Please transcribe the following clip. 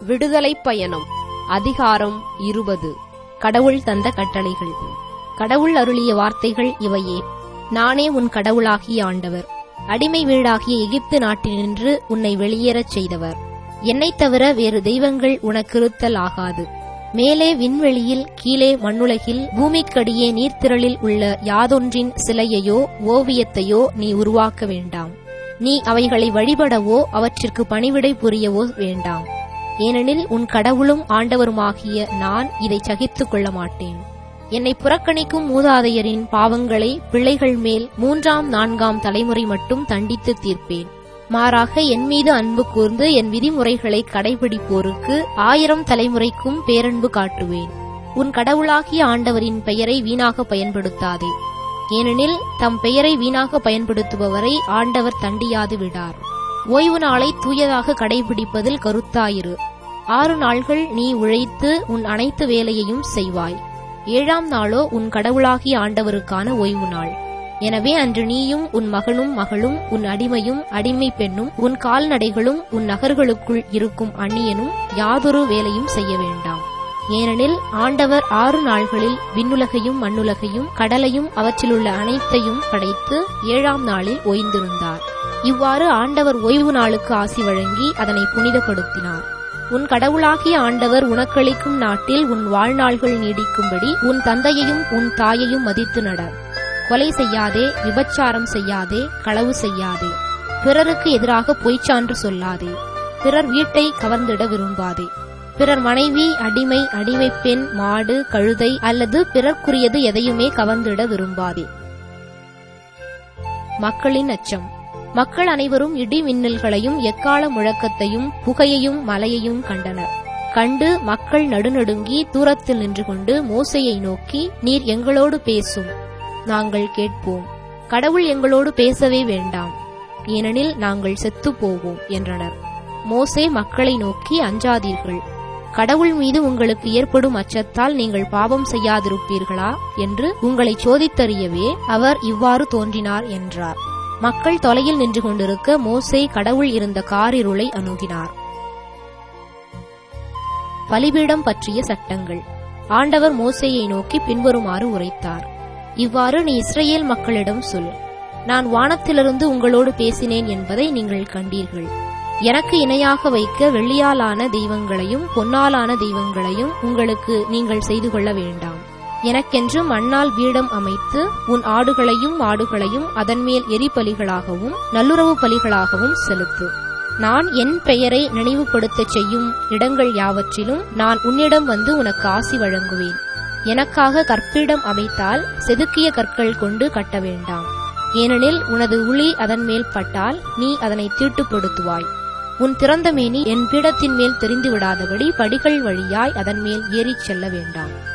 விடுதலைப் பயணம் அதிகாரம் இருபது கடவுள் தந்த கட்டளைகள் கடவுள் அருளிய வார்த்தைகள் இவையே நானே உன் கடவுளாகிய ஆண்டவர் அடிமை வீடாகிய எகிப்து நாட்டினின்று உன்னை வெளியேறச் செய்தவர் என்னைத் தவிர வேறு தெய்வங்கள் உனக்கிருத்தல் ஆகாது மேலே விண்வெளியில் கீழே மண்ணுலகில் பூமிக்கடியே நீர்த்திரளில் உள்ள யாதொன்றின் சிலையையோ ஓவியத்தையோ நீ உருவாக்க வேண்டாம் நீ அவைகளை வழிபடவோ அவற்றிற்கு பணிவிடை புரியவோ வேண்டாம் ஏனெனில் உன் கடவுளும் ஆண்டவருமாகிய நான் இதை சகித்துக் கொள்ள மாட்டேன் என்னை புறக்கணிக்கும் மூதாதையரின் பாவங்களை பிள்ளைகள் மேல் மூன்றாம் நான்காம் தலைமுறை மட்டும் தண்டித்து தீர்ப்பேன் மாறாக என் மீது அன்பு கூர்ந்து என் விதிமுறைகளை கடைபிடிப்போருக்கு ஆயிரம் தலைமுறைக்கும் பேரன்பு காட்டுவேன் உன் கடவுளாகிய ஆண்டவரின் பெயரை வீணாக பயன்படுத்தாதே ஏனெனில் தம் பெயரை வீணாக பயன்படுத்துபவரை ஆண்டவர் தண்டியாது விடார் ஓய்வு நாளை தூயதாக கடைபிடிப்பதில் கருத்தாயிரு ஆறு நாள்கள் நீ உழைத்து உன் அனைத்து வேலையையும் செய்வாய் ஏழாம் நாளோ உன் கடவுளாகிய ஆண்டவருக்கான ஓய்வு நாள் எனவே அன்று நீயும் உன் மகனும் மகளும் உன் அடிமையும் அடிமை பெண்ணும் உன் கால்நடைகளும் உன் நகர்களுக்குள் இருக்கும் அந்நியனும் யாதொரு வேலையும் செய்ய வேண்டாம் ஏனெனில் ஆண்டவர் ஆறு நாள்களில் விண்ணுலகையும் மண்ணுலகையும் கடலையும் அவற்றிலுள்ள அனைத்தையும் படைத்து ஏழாம் நாளில் ஓய்ந்திருந்தார் இவ்வாறு ஆண்டவர் ஓய்வு நாளுக்கு ஆசி வழங்கி அதனை புனிதப்படுத்தினார் உன் கடவுளாகிய ஆண்டவர் உனக்களிக்கும் நாட்டில் உன் வாழ்நாள்கள் நீடிக்கும்படி உன் தந்தையையும் உன் தாயையும் மதித்து நட கொலை செய்யாதே விபச்சாரம் செய்யாதே களவு செய்யாதே பிறருக்கு எதிராக பொய்ச்சான்று சொல்லாதே பிறர் வீட்டை கவர்ந்திட விரும்பாதே பிறர் மனைவி அடிமை அடிமை பெண் மாடு கழுதை அல்லது பிறர்க்குரியது எதையுமே கவர்ந்திட விரும்பாதே மக்களின் அச்சம் மக்கள் அனைவரும் இடி மின்னல்களையும் எக்கால முழக்கத்தையும் புகையையும் மலையையும் கண்டனர் கண்டு மக்கள் நடுநடுங்கி தூரத்தில் நின்று கொண்டு மோசையை நோக்கி நீர் எங்களோடு பேசும் நாங்கள் கேட்போம் கடவுள் எங்களோடு பேசவே வேண்டாம் ஏனெனில் நாங்கள் செத்துப் போவோம் என்றனர் மோசே மக்களை நோக்கி அஞ்சாதீர்கள் கடவுள் மீது உங்களுக்கு ஏற்படும் அச்சத்தால் நீங்கள் பாவம் செய்யாதிருப்பீர்களா என்று உங்களை சோதித்தறியவே அவர் இவ்வாறு தோன்றினார் என்றார் மக்கள் தொலையில் நின்று கொண்டிருக்க மோசே கடவுள் இருந்த காரிருளை அணுகினார் பலிபீடம் பற்றிய சட்டங்கள் ஆண்டவர் மோசேயை நோக்கி பின்வருமாறு உரைத்தார் இவ்வாறு நீ இஸ்ரேல் மக்களிடம் சொல் நான் வானத்திலிருந்து உங்களோடு பேசினேன் என்பதை நீங்கள் கண்டீர்கள் எனக்கு இணையாக வைக்க வெள்ளியாலான தெய்வங்களையும் பொன்னாலான தெய்வங்களையும் உங்களுக்கு நீங்கள் செய்து கொள்ள வேண்டாம் எனக்கென்று மண்ணால் வீடம் அமைத்து உன் ஆடுகளையும் மாடுகளையும் அதன்மேல் எரிபலிகளாகவும் நல்லுறவு பலிகளாகவும் செலுத்து நான் என் பெயரை நினைவுபடுத்தச் செய்யும் இடங்கள் யாவற்றிலும் நான் உன்னிடம் வந்து உனக்கு ஆசி வழங்குவேன் எனக்காக கற்பிடம் அமைத்தால் செதுக்கிய கற்கள் கொண்டு கட்ட வேண்டாம் ஏனெனில் உனது உளி அதன் மேல் பட்டால் நீ அதனை தீட்டுப்படுத்துவாய் உன் திறந்த மேனி என் பீடத்தின் மேல் தெரிந்து விடாதபடி படிகள் வழியாய் அதன் மேல் ஏறிச் செல்ல வேண்டாம்